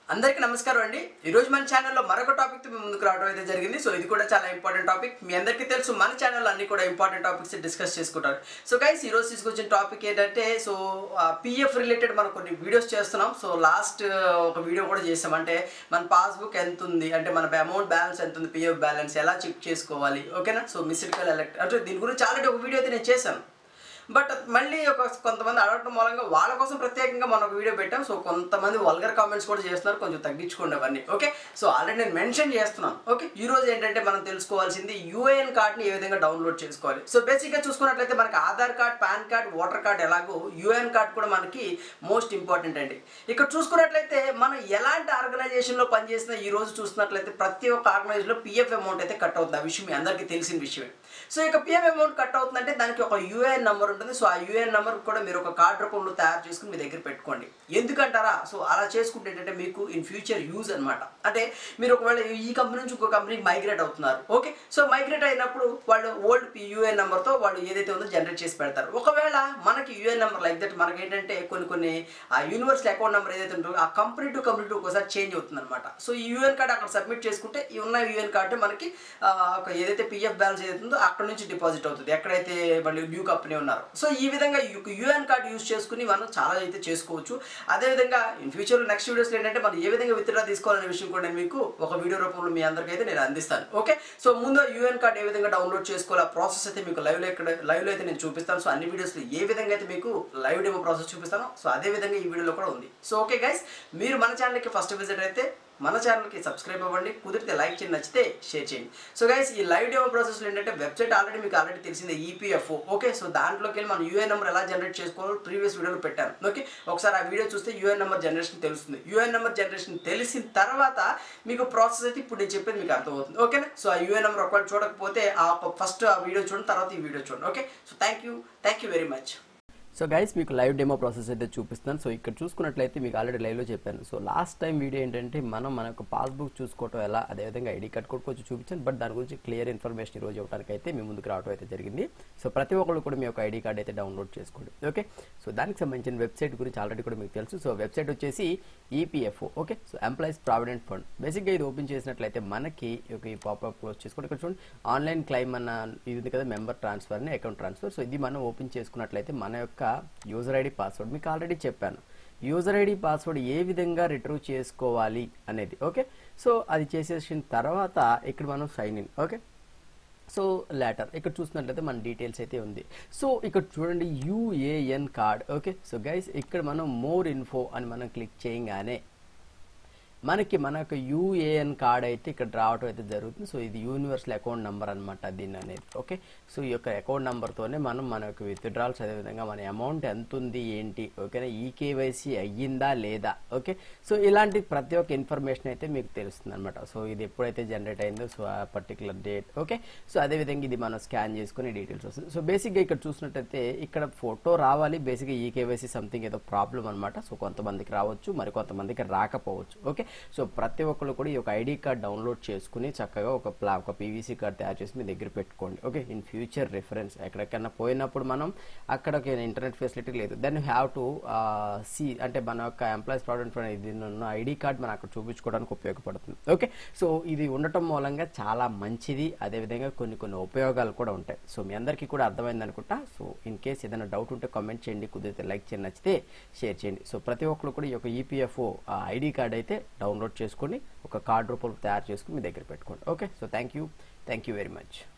అందరికీ నమస్కారం అండి ఈ రోజు మన ఛానల్లో మరొక టాపిక్ తో మీ ముందుకు రావడం అయితే జరిగింది సో ఇది కూడా చాలా ఇంపార్టెంట్ టాపిక్ మీ అందరికీ తెలుసు మన ఛానల్లో అన్ని కూడా ఇంపార్టెంట్ టాపిక్స్ డిస్కస్ చేసుకుంటారు సో గైస్ ఈ రోజు తీసుకొచ్చిన టాపిక్ ఏంటంటే సో పిఎఫ్ రిలేటెడ్ మనం కొన్ని వీడియోస్ చేస్తున్నాం సో లాస్ట్ ఒక వీడియో కూడా చేసాం అంటే మన పాస్బుక్ ఎంత ఉంది అంటే మన అమౌంట్ బ్యాలెన్స్ ఎంత ఉంది పిఎఫ్ బ్యాలెన్స్ ఎలా చెక్ చేసుకోవాలి ఓకేనా సో మిస్డ్ కాల్ ఎలక్ట్ అంటే దీని గురించి ఆల్రెడీ ఒక వీడియో అయితే నేను చేశాను బట్ మళ్ళీ ఒక కొంతమంది అడగటం మూలంగా వాళ్ళ కోసం ప్రత్యేకంగా మనం ఒక వీడియో పెట్టాం సో కొంతమంది వల్గర్ కామెంట్స్ కూడా చేస్తున్నారు కొంచెం తగ్గించుకోండి అవన్నీ ఓకే సో ఆల్రెడీ నేను మెన్షన్ చేస్తున్నాను ఓకే ఈ రోజు ఏంటంటే మనం తెలుసుకోవాల్సింది యూఏఎన్ కార్డ్ని ఏ విధంగా డౌన్లోడ్ చేసుకోవాలి సో బేసిక్గా చూసుకున్నట్లయితే మనకి Aadhaar card PAN card voter card ఎలాగో యూఏఎన్ కార్డ్ కూడా మనకి మోస్ట్ ఇంపార్టెంట్ అండి ఇక్కడ చూసుకున్నట్లయితే మనం ఎలాంటి ఆర్గనైజేషన్లో పనిచేసినా ఈ రోజు చూసినట్లయితే ప్రతి ఒక్క ఆర్గనైజేషన్లో పిఎఫ్ అమౌంట్ అయితే కట్ అవుతుంది ఆ విషయం మీ అందరికీ తెలిసిన విషయమే సో ఇక పిఎఫ్ అమౌంట్ కట్ అవుతుందంటే దానికి ఒక యూఏఎన్ నెంబర్ ఉంటుంది సో ఆ యూఏఎన్ నెంబర్ కూడా మీరు ఒక కార్డ్ రూపంలో తయారు చేసుకుని మీ దగ్గర పెట్టుకోండి ఎందుకంటారా సో అలా చేసుకుంటే ఏంటంటే మీకు ఇన్ ఫ్యూచర్ యూజ్ అనమాట అంటే మీరు ఒకవేళ ఈ కంపెనీ నుంచి ఇంకో కంపెనీకి మైగ్రేట్ అవుతున్నారు ఓకే సో మైగ్రేట్ అయినప్పుడు వాళ్ళు ఓల్డ్ యూఏఎన్ నెంబర్తో వాళ్ళు ఏదైతే ఉందో జనరేట్ చేసి పెడతారు ఒకవేళ మనకి యూఏఎన్ నెంబర్ లైక్ దట్ మనకి ఏంటంటే కొన్ని కొన్ని ఆ యూనివర్సల్ అకౌంట్ నెంబర్ ఏదైతే ఉంటుందో ఆ కంపెనీ టు కంపెనీ టు ఒకసారి చేంజ్ అవుతుంది అనమాట సో ఈ యూఎన్ కార్డ్ అక్కడ సబ్మిట్ చేసుకుంటే ఈ ఉన్న యూఎన్ కార్డు మనకి ఆ, ఒక ఏదైతే పిఎఫ్ బ్యాలెన్స్ ఏదైతే ఉందో అక్కడ నుంచి డిపాజిట్ అవుతుంది ఎక్కడైతే వాళ్ళు న్యూ కంపెనీ ఉన్నారు సో ఈ విధంగా యూఎన్ కార్డ్ యూస్ చేసుకుని మనం చాలా అయితే చేసుకోవచ్చు అదేవిధంగా ఇన్ ఫ్యూచర్లో నెక్స్ట్ వీడియోస్లో ఏంటంటే మనం ఏ విధంగా విత్డ్రా తీసుకోవాలనే విషయం కూడా నేను మీకు ఒక వీడియో రూపంలో మీ అందరికీ అయితే నేను అందిస్తాను ఓకే సో ముందు యూఎన్ కార్డ్ ఏ విధంగా డౌన్లోడ్ చేసుకోవాలి ఆ ప్రాసెస్ అయితే మీకు లైవ్లో ఇక్కడ లైవ్లో అయితే నేను చూపిస్తాను సో అన్ని వీడియోస్లో ఏ విధంగా అయితే మీకు లైవ్ డెమో ప్రాసెస్ చూపిస్తాను సో అదే విధంగా ఈ వీడియోలో కూడా ఉంది సో ఓకే గైస్ మీరు మన ఛానల్కి ఫస్ట్ విజిట్ అయితే మన ఛానల్కి సబ్స్క్రైబ్ అవ్వండి కుదిరితే లైక్ చేయండి నచ్చితే షేర్ చేయండి సో గైస్ ఈ లైవ్ డెమో ప్రాసెస్లో ఏంటంటే వెబ్సైట్ ఆల్రెడీ మీకు ఆల్రెడీ తెలిసిందే ఈపీఎఫ్ఓ ఓకే సో దాంట్లోకి వెళ్ళి మనం యూఏఎన్ నెంబర్ ఎలా జనరేట్ చేసుకోవాలో ప్రీవియస్ వీడియోలో పెట్టాను ఓకే ఒకసారి ఆ వీడియో చూస్తే యూఎన్ నెంబర్ జనరేషన్ తెలుస్తుంది యూఎన్ నెంబర్ జనరేషన్ తెలిసిన తర్వాత మీకు ప్రాసెస్ అయితే ఇప్పుడు నేను చెప్పేది మీకు అర్థమవుతుంది ఓకేనా సో ఆ యూఎన్ నెంబర్ ఒకవేళ చూడకపోతే ఆ ఫస్ట్ ఆ వీడియో చూడండి తర్వాత ఈ వీడియో చూడండి okay so thank you thank you very much so guys మీకు లైవ్ డెమో ప్రాసెస్ అయితే చూపిస్తున్నాను సో ఇక్కడ చూసుకున్నట్లయితే మీకు ఆల్రెడీ లైవ్లో చెప్పాను సో లాస్ట్ టైం వీడియో ఏంటంటే మనం మన యొక్క పాస్బుక్ చూసుకోవటం ఎలా అదేవిధంగా ఐడి కార్డ్ కూడా కొంచెం చూపించాను బట్ దాని గురించి క్లియర్ ఇన్ఫర్మేషన్ ఈ రోజు ఇవ్వడానికి అయితే మీ ముందుకు రావడం అయితే జరిగింది సో ప్రతి ఒక్కళ్ళు కూడా మీ యొక్క ఐడి కార్డ్ అయితే డౌన్లోడ్ చేసుకోండి ఓకే సో దానికి సంబంధించిన వెబ్సైట్ గురించి ఆల్రెడీ కూడా మీకు తెలుసు సో వెబ్సైట్ వచ్చేసి EPFO okay so employees provident fund బేసిక్గా ఇది ఓపెన్ చేసినట్లయితే మనకి ఒక ఈ పాపప్ క్లోజ్ చేసుకోండి ఇక్కడ చూడండి ఆన్లైన్ క్లైమ్ అన్న ఇది ఉంది కదా మెంబర్ ట్రాన్స్ఫర్ అని అకౌంట్ ట్రాన్స్ఫర్ సో ఇది మనం ఓపెన్ చేసుకున్నట్లయితే మన యొక్క యూజర్ ఐడి పాస్వర్డ్ మీకు ఆల్రెడీ చెప్పాను యూజర్ ఐడి పాస్వర్డ్ ఏ విధంగా రిట్రీవ్ చేసుకోవాలి అనేది ఓకే సో అది చేసేసిన తర్వాత ఇక్కడ మనం sign in okay so later ఇక్కడ చూసినట్లయితే మన డీటెయిల్స్ అయితే ఉంది సో ఇక్కడ చూడండి UAN card okay so guys ఇక్కడ మనం మోర్ ఇన్ఫో అని మనం క్లిక్ చేయగానే మనకి మన యొక్క యూఏఎన్ కార్డ్ అయితే ఇక్కడ రావడం అయితే జరుగుతుంది సో ఇది యూనివర్సల్ అకౌంట్ నెంబర్ అనమాట దీని అనేది ఓకే సో ఈ యొక్క అకౌంట్ నెంబర్తోనే మనం మన యొక్క విత్డ్రాల్స్ అదేవిధంగా మన అమౌంట్ ఎంత ఉంది ఏంటి ఓకేనా ఈ కేవైసీ అయ్యిందా లేదా ఓకే సో ఇలాంటి ప్రతి ఒక్క ఇన్ఫర్మేషన్ అయితే మీకు తెలుస్తుంది అనమాట సో ఇది ఎప్పుడైతే జనరేట్ అయిందో సో ఆ పర్టికులర్ డేట్ ఓకే సో అదేవిధంగా ఇది మనం స్కాన్ చేసుకుని డీటెయిల్స్ వస్తుంది సో బేసిక్గా ఇక్కడ చూసినట్టయితే ఇక్కడ ఫోటో రావాలి బేసిక్గా ఈ కేవైసీ సంథింగ్ ఏదో ప్రాబ్లం అనమాట సో కొంతమందికి రావచ్చు మరి కొంతమందికి రాకపోవచ్చు ఓకే సో ప్రతి ఒక్కరు కూడా ఈ యొక్క ఐడి కార్డ్ డౌన్లోడ్ చేసుకుని చక్కగా ఒక ప్లా ఒక పీవీసీ కార్డ్ తయారు చేసి మీ దగ్గర పెట్టుకోండి ఓకే ఇన్ ఫ్యూచర్ రిఫరెన్స్ ఎక్కడికైనా పోయినప్పుడు మనం అక్కడ ఒక ఇంటర్నెట్ ఫెసిలిటీ లేదు దెన్ హ్యావ్ టు సి అంటే మన యొక్క ఎంప్లాయీస్ ప్రావిడెంట్ ఫండ్ ఇది ఉన్న ఐడి కార్డ్ మనం అక్కడ చూపించుకోవడానికి ఉపయోగపడుతుంది ఓకే సో ఇది ఉండటం మూలంగా చాలా మంచిది అదేవిధంగా కొన్ని కొన్ని ఉపయోగాలు కూడా ఉంటాయి సో మీ అందరికీ కూడా అర్థమైంది అనుకుంటా సో ఇన్ కేస్ ఏదైనా డౌట్ ఉంటే కామెంట్ చేయండి కుదిరితే లైక్ చేయండి నచ్చితే షేర్ చేయండి సో ప్రతి ఒక్కరు కూడా ఈ యొక్క ఈపీఎఫ్ఓ ఐడి కార్డ్ అయితే డౌన్లోడ్ చేసుకొని ఒక కార్డ్ రూపంలో తయారు చేసుకుని మీ దగ్గర పెట్టుకోండి okay so thank you thank you very much